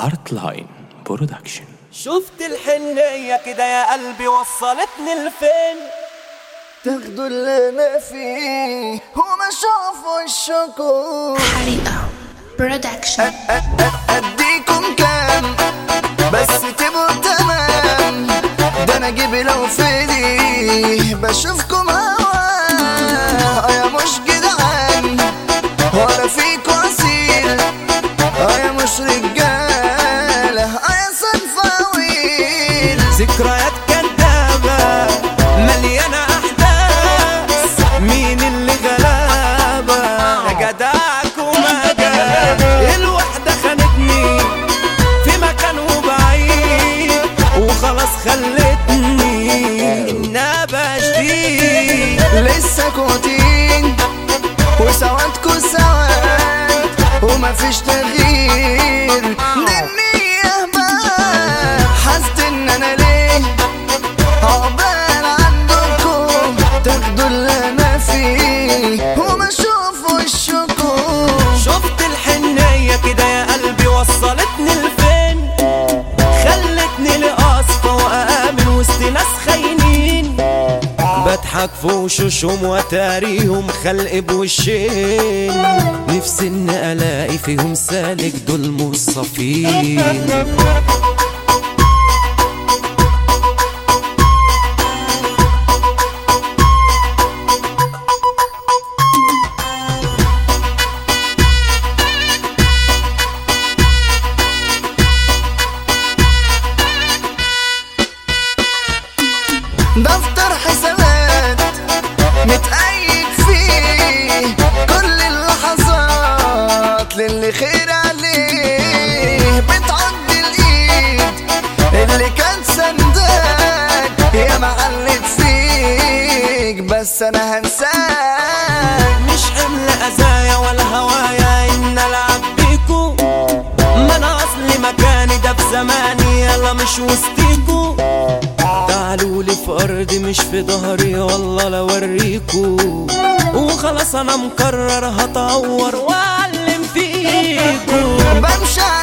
ارت لاين برودكشن شفت الحنية كده يا قلبي وصلتني لفين تاخدوا اللي انا فيه وما شافوا الشكور حريقة برودكشن اديكم كام بس تبقوا تمام ده انا جيبي لو في دي بشوفكم هوا يا مش جدعان ولا فيكوا اصيل يا مش رجاله يا صنفاويل ذكريات كدابة مليانة أحداث مين اللي غلابة يا جدعك وما جاب الوحدة خانتني في مكان وبعيد وخلاص خلتني النبى جديد لسه كوتين وسوادكوا سواد ومفيش تغيير دي النية بقى حاسس ان انا ليه عقبال عندكم تاخدوا اللي انا فيه وما اشوفوا الشكور شفت الحنية كده يا قلبي وصلتني لفين خلتني لأصفى وأآمن وسط ناس خاينين بضحك في وشوشهم وتاريهم خلق بوشين نفسي ان الاقي فيهم سالك دول مصفين دفتر حسابات متأيد فيه كل اللحظات للي خير عليه بتعد الايد اللي كان سندك يا معلت فيك بس انا هنساك مش حمل أزايا ولا هوايا إن ألعب بيكو ما أنا أصلي مكاني ده في زماني يلا مش وسطيكو تعالوا لي في أرضي مش في ظهري والله لا أوريكو وخلاص أنا مقرر هطور وأعلم فيكو بمشي